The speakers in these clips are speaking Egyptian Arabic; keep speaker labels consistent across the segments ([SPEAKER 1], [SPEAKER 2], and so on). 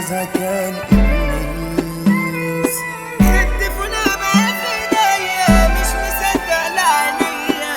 [SPEAKER 1] استاذها كان ابليس
[SPEAKER 2] التليفون بقى في ايديا مش مصدق لعنيا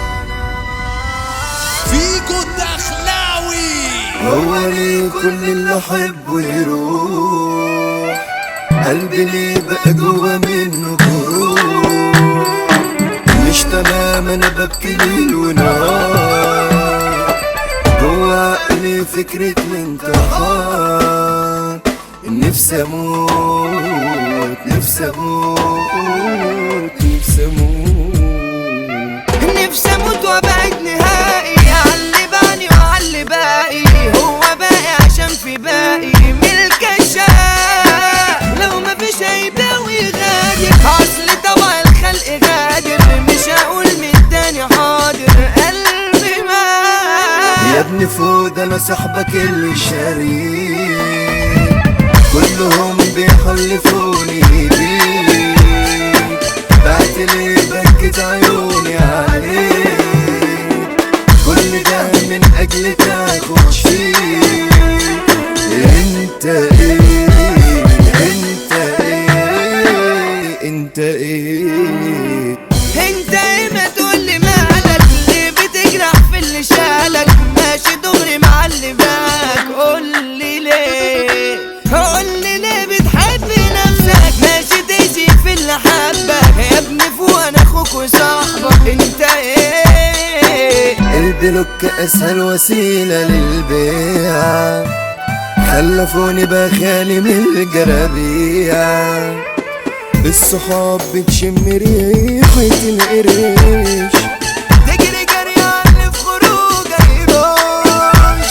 [SPEAKER 3] فيجو الدخلاوي
[SPEAKER 1] هو ليه كل اللي احبه يروح قلبي ليه بقى جوا منه جروح مش تمام انا ببكي ليل ونهار جوا عقلي فكرة الانتحار نفسي اموت نفسي اموت نفسي اموت
[SPEAKER 2] نفسي اموت وابعد نهائي علي باني وعلي باقي هو باقي عشان في باقي ملك الشاء لو ما فيش هيباوي غادر اصل طبع الخلق غادر مش هقول من تاني حاضر قلبي
[SPEAKER 1] يا
[SPEAKER 2] ما
[SPEAKER 1] ابن فود انا صاحبك اللي شريك كلهم بيحلفوني بيك بعت لي بكت عيوني عليك كل ده من اجل تاخد شيء انت ايه انت ايه انت ايه
[SPEAKER 2] انت ايه ما تقولي مالك ليه بتجرح في اللي شالك ماشي دغري مع اللي باك قولي ليه قولي ليه بتحب نفسك ماشي تيجي في اللي حبك يا ابني فوق انا اخوك وصاحبك انت ايه
[SPEAKER 1] البلوك اسهل وسيلة للبيع خلفوني بخالي من الجرابيع الصحاب بتشم ريحة القريش
[SPEAKER 2] تجري جري على اللي في خروجك يروش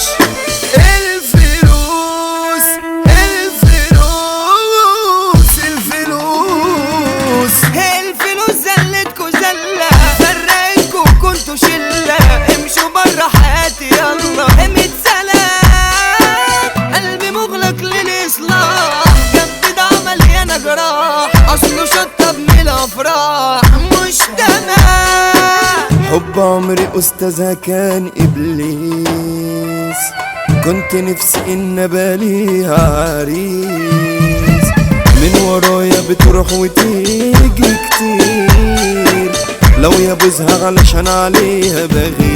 [SPEAKER 1] الفلوس الفلوس الفلوس
[SPEAKER 2] الفلوس زلتكوا زلة فرقتكوا كنتوا شلة امشوا برا حياتي يلا امت سلام قلبي مغلق للإصلاح جنب ده مليانة جراح أصله شطب من الأفراح مش تمام
[SPEAKER 1] حب عمري أستاذها كان إبليس كنت نفسي إن باليها عريس من ورايا بتروح وتيجي كتير لو يبوزها علشان عليها بغير